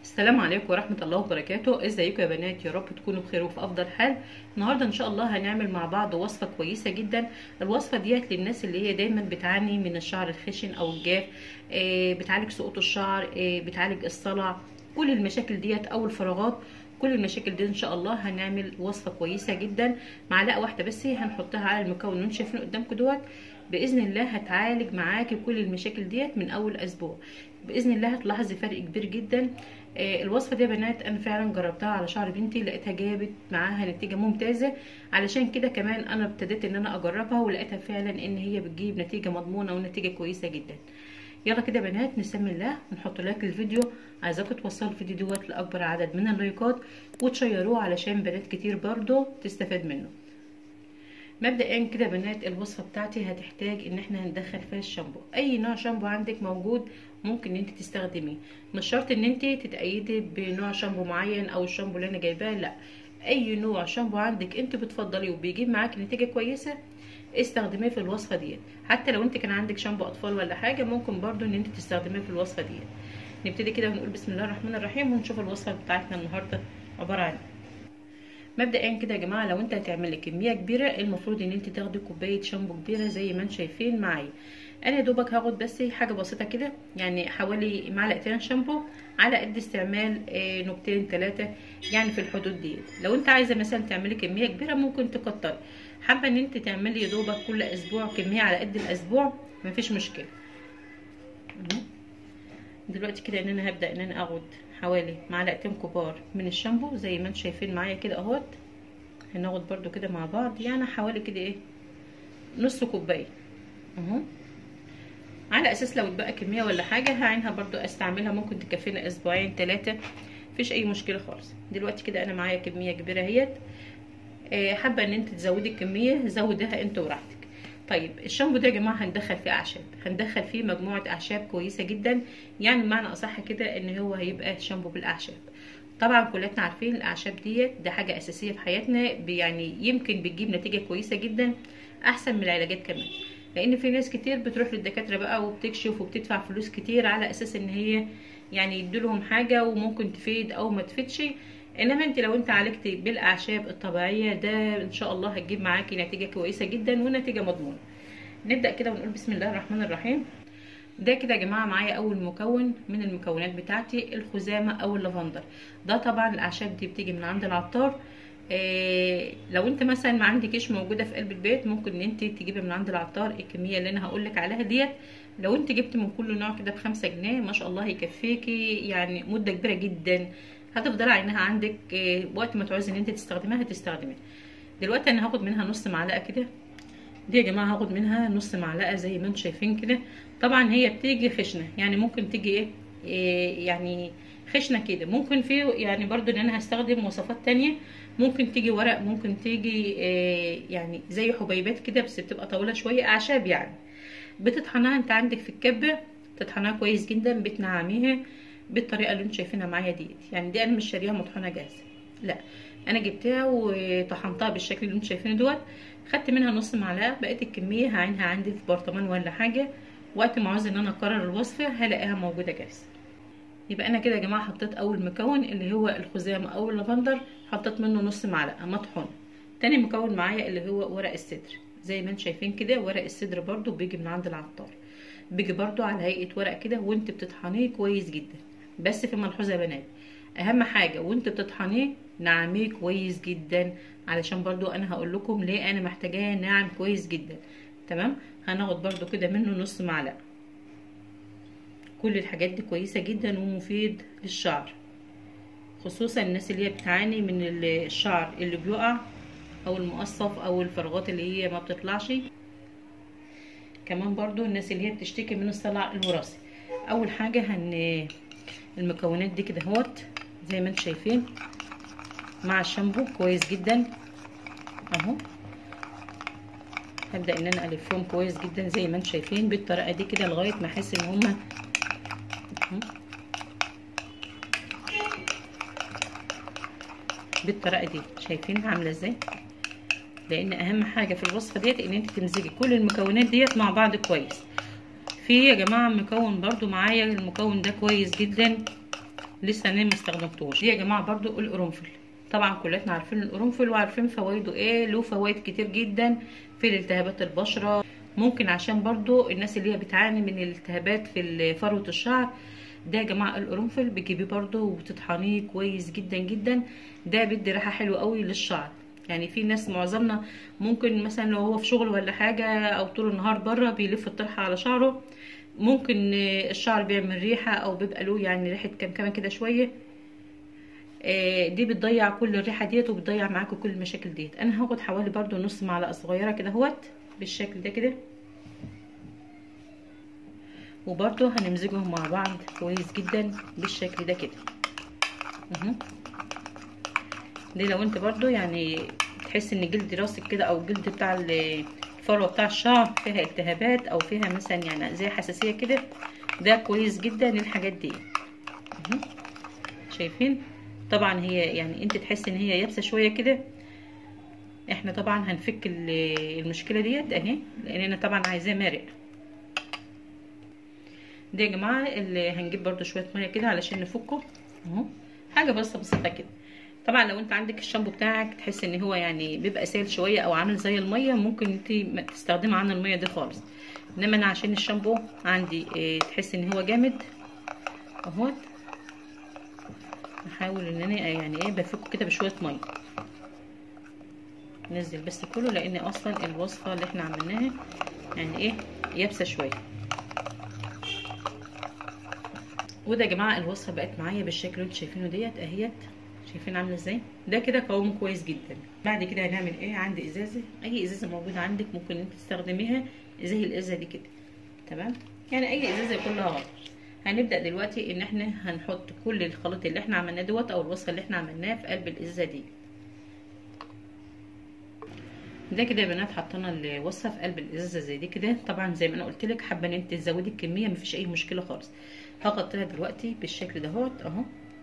السلام عليكم ورحمة الله وبركاته ازيكم يا بنات يا رب تكونوا بخير وفي افضل حال النهاردة ان شاء الله هنعمل مع بعض وصفة كويسة جدا الوصفة ديت للناس اللي هي دايما بتعاني من الشعر الخشن او الجاف آه، بتعالج سقوط الشعر آه، بتعالج الصلع كل المشاكل ديت او الفراغات كل المشاكل دي ان شاء الله هنعمل وصفة كويسة جدا معلقة واحدة بس هنحطها على المكون اللي انتم شايفينه قدامكم دوت باذن الله هتعالج معاكي كل المشاكل ديت من اول اسبوع باذن الله هتلاحظي فرق كبير جدا آه، الوصفه دي يا بنات انا فعلا جربتها على شعر بنتي لقيتها جابت معاها نتيجه ممتازه علشان كده كمان انا ابتديت ان انا اجربها ولقيتها فعلا ان هي بتجيب نتيجه مضمونه ونتيجه كويسه جدا يلا كده يا بنات نسمي الله ونحط لايك للفيديو عايزاكم توصلوا الفيديو دوت لاكبر عدد من اللايكات وتشيروه علشان بنات كتير برضو تستفاد منه مبدئيا كده بنات الوصفه بتاعتي هتحتاج ان احنا هندخل فيها الشامبو اي نوع شامبو عندك موجود ممكن انت تستخدميه مش شرط ان انت تتأيدي بنوع شامبو معين او الشامبو اللي انا جايباه لا اي نوع شامبو عندك انت بتفضليه وبيجيب معاك نتيجه كويسه استخدميه في الوصفه ديت حتى لو انت كان عندك شامبو اطفال ولا حاجه ممكن برضو ان انت تستخدميه في الوصفه ديت نبتدي كده ونقول بسم الله الرحمن الرحيم ونشوف الوصفه بتاعتنا النهارده عباره عن مبدئيا كده يا جماعه لو انت هتعملي كميه كبيره المفروض ان انت تاخدي كوبايه شامبو كبيره زي ما انتم شايفين معايا انا دوبك هاخد بس حاجه بسيطه كده يعني حوالي معلقتين شامبو على قد استعمال آه نقطتين ثلاثه يعني في الحدود دي لو انت عايزه مثلا تعملي كميه كبيره ممكن تكتري حابه ان انت تعملي دوبك كل اسبوع كميه على قد الاسبوع مفيش مشكله دلوقتي كده ان انا هبدا ان انا اخد حوالي معلقتين كبار من الشامبو زي ما انتم شايفين معايا كده اهوت هناخد برده كده مع بعض يعني حوالي كده ايه نص كوبايه اهو على اساس لو اتبقى كميه ولا حاجه هعينها برضو استعملها ممكن تكفينا اسبوعين ثلاثه مفيش اي مشكله خالص دلوقتي كده انا معايا كميه كبيره اهيت آه حابه ان انت تزودي الكميه زودها انت وراحتك طيب الشامبو ده يا جماعه هندخل فيه اعشاب هندخل فيه مجموعه اعشاب كويسه جدا يعني بمعنى اصح كده ان هو هيبقى شامبو بالاعشاب طبعا كلنا عارفين الاعشاب ديت ده حاجه اساسيه في حياتنا يعني يمكن بتجيب نتيجه كويسه جدا احسن من العلاجات كمان لان في ناس كتير بتروح للدكاتره بقى وبتكشف وبتدفع فلوس كتير على اساس ان هي يعني يدولهم حاجه وممكن تفيد او ما تفيدش انما انت لو انت عالجتي بالاعشاب الطبيعيه ده ان شاء الله هتجيب معاكي نتيجه كويسه جدا ونتيجه مضمونه نبدا كده ونقول بسم الله الرحمن الرحيم ده كده يا جماعه معايا اول مكون من المكونات بتاعتي الخزامه او اللافندر ده طبعا الاعشاب دي بتيجي من عند العطار إيه لو انت مثلا ما عندكيش موجوده في قلب البيت ممكن ان انت تجيبي من عند العطار الكميه اللي انا هقول لك عليها ديت لو انت جبت من كل نوع كده بخمسة جنيه ما شاء الله يكفيكي يعني مده كبيره جدا هتفضل عينها عندك إيه وقت ما تعوزي ان انت تستخدميها هتستخدميها دلوقتي انا هاخد منها نص معلقه كده دي يا جماعه هاخد منها نص معلقه زي ما انتم شايفين كده طبعا هي بتيجي خشنه يعني ممكن تيجي ايه, إيه يعني خشنه كده ممكن في يعني برضو ان انا هستخدم وصفات تانية ممكن تيجي ورق ممكن تيجي إيه يعني زي حبيبات كده بس بتبقى طويله شويه اعشاب يعني بتطحنها انت عندك في الكبه تطحنها كويس جدا بتنعميها بالطريقه اللي انتم شايفينها معايا ديت يعني دي انا مش شاريها مطحونه جاهزه لا انا جبتها وطحنتها بالشكل اللي انتم شايفينه دوت خدت منها نص معلقه بقيت الكميه هعينها عندي في برطمان ولا حاجه وقت ما عاوز ان انا اكرر الوصفه هلاقيها موجوده جاهزه يبقى انا كده يا جماعه حطيت اول مكون اللي هو الخزامه او اللافندر حطيت منه نص معلقه مطحون تاني مكون معايا اللي هو ورق السدر زي ما انتم شايفين كده ورق السدر برضو بيجي من عند العطار بيجي برضو على هيئه ورق كده وانت بتطحنيه كويس جدا بس في ملحوظه يا بنات اهم حاجه وانت بتطحنيه نعميه كويس جدا علشان برضو انا هقول لكم ليه انا محتاجاه ناعم كويس جدا تمام هناخد برضو كده منه نص معلقه كل الحاجات دي كويسه جدا ومفيد للشعر خصوصا الناس اللي هي بتعاني من الشعر اللي بيقع او المقصف او الفراغات اللي هي ما بتطلعش كمان برضو الناس اللي هي بتشتكي من الصلع الوراثي اول حاجه هن المكونات دي كده اهوت زي ما انتم شايفين مع الشامبو كويس جدا اهو هبدا ان انا الفهم كويس جدا زي ما انتم شايفين بالطريقه دي كده لغايه ما احس ان هما بالطريقه دي شايفين عامله ازاي لان اهم حاجه في الوصفه ديت ان انت تمزجي كل المكونات ديت مع بعض كويس في يا جماعه مكون برضو معايا المكون ده كويس جدا لسه انا ما استخدمتوش دي يا جماعه برضو القرنفل طبعا كلنا عارفين القرنفل وعارفين فوائده ايه له فوائد كتير جدا في التهابات البشره ممكن عشان برضو الناس اللي هي بتعاني من الالتهابات في فروه الشعر ده يا جماعه القرنفل بتجيبيه برضو وبتطحنيه كويس جدا جدا ده بيدي ريحه حلوه قوي للشعر يعني في ناس معظمنا ممكن مثلا لو هو في شغل ولا حاجه او طول النهار بره بيلف الطرحه على شعره ممكن الشعر بيعمل ريحه او بيبقى له يعني ريحه كمان كده شويه دي بتضيع كل الريحه ديت وبتضيع معاكم كل المشاكل ديت انا هاخد حوالي برضو نص معلقه صغيره كده اهوت بالشكل ده كده وبرضو هنمزجهم مع بعض كويس جدا بالشكل ده كده اهو دي لو انت برضو يعني تحس ان جلد راسك كده او الجلد بتاع الفروه بتاع الشعر فيها التهابات او فيها مثلا يعني زي حساسيه كده ده كويس جدا للحاجات دي اهو شايفين طبعا هي يعني انت تحس ان هي يابسه شويه كده احنا طبعا هنفك المشكله ديت اهي لان انا طبعا عايزاه مارق دي يا جماعه اللي هنجيب برده شويه ميه كده علشان نفكه اهو حاجه بس بسيطه كده طبعا لو انت عندك الشامبو بتاعك تحس ان هو يعني بيبقى سائل شويه او عامل زي الميه ممكن انت تستخدمي عن الميه دي خالص انما انا عشان الشامبو عندي اه تحس ان هو جامد اهوت احاول ان انا يعني ايه بفكه كده بشويه ميه ننزل بس كله لان اصلا الوصفه اللي احنا عملناها يعني ايه يابسه شويه وده يا جماعه الوصفه بقت معايا بالشكل اللي انتوا شايفينه ديت اهيت شايفين عامله ازاي ده كده قوامه كويس جدا بعد كده هنعمل ايه عندي ازازه اي ازازه موجوده عندك ممكن انت تستخدميها زي الازازه دي كده تمام يعني اي ازازه كلها غلط هنبدا دلوقتي ان احنا هنحط كل الخليط اللي احنا عملناه دوت او الوصفه اللي احنا عملناها في قلب الازازه دي ده كده يا بنات حطينا الوصفه في قلب الازازه زي دي كده طبعا زي ما انا قلت لك حابه ان انت تزودي الكميه مفيش اي مشكله خالص هغطيها دلوقتي بالشكل دهوت اهو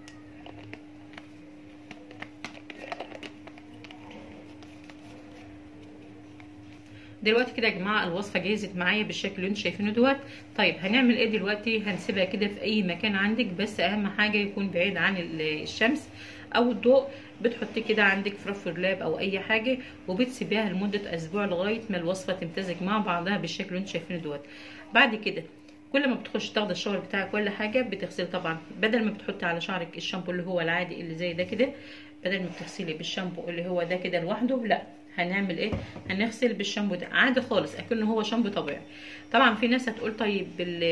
دلوقتي كده يا جماعه الوصفه جهزت معايا بالشكل اللي انتوا شايفينه دوت طيب هنعمل ايه دلوقتي هنسيبها كده في اي مكان عندك بس اهم حاجه يكون بعيد عن الشمس او الضوء بتحطيه كده عندك في رف اللاب او اي حاجه وبتسيبيها لمده اسبوع لغايه ما الوصفه تمتزج مع بعضها بالشكل اللي انتوا شايفينه دوت بعد كده كل ما بتخش تاخدي الشاور بتاعك ولا حاجه بتغسلي طبعا بدل ما بتحطي على شعرك الشامبو اللي هو العادي اللي زي ده كده بدل ما بتغسلي بالشامبو اللي هو ده كده لوحده لا هنعمل ايه هنغسل بالشامبو ده عادي خالص اكنه هو شامبو طبيعي طبعا في ناس هتقول طيب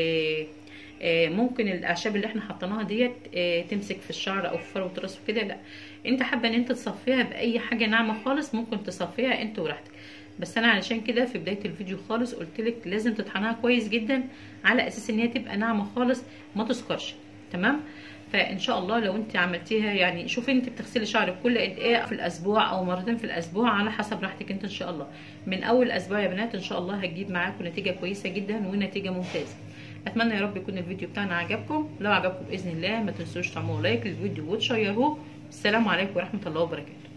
ممكن الاعشاب اللي احنا حطيناها ديت تمسك في الشعر او في فروه الراس وكده لا انت حابه ان انت تصفيها باي حاجه ناعمه خالص ممكن تصفيها انت وراحتك بس انا علشان كده في بدايه الفيديو خالص قلت لك لازم تطحنها كويس جدا على اساس ان هي تبقى ناعمه خالص ما تسكرش تمام فان شاء الله لو انت عملتيها يعني شوفي انت بتغسلي شعرك كل قد ايه في الاسبوع او مرتين في الاسبوع على حسب راحتك انت ان شاء الله من اول اسبوع يا بنات ان شاء الله هتجيب معاكم نتيجه كويسه جدا ونتيجه ممتازه اتمنى يا رب يكون الفيديو بتاعنا عجبكم لو عجبكم باذن الله ما تنسوش تعملوا لايك للفيديو وتشيروه السلام عليكم ورحمه الله وبركاته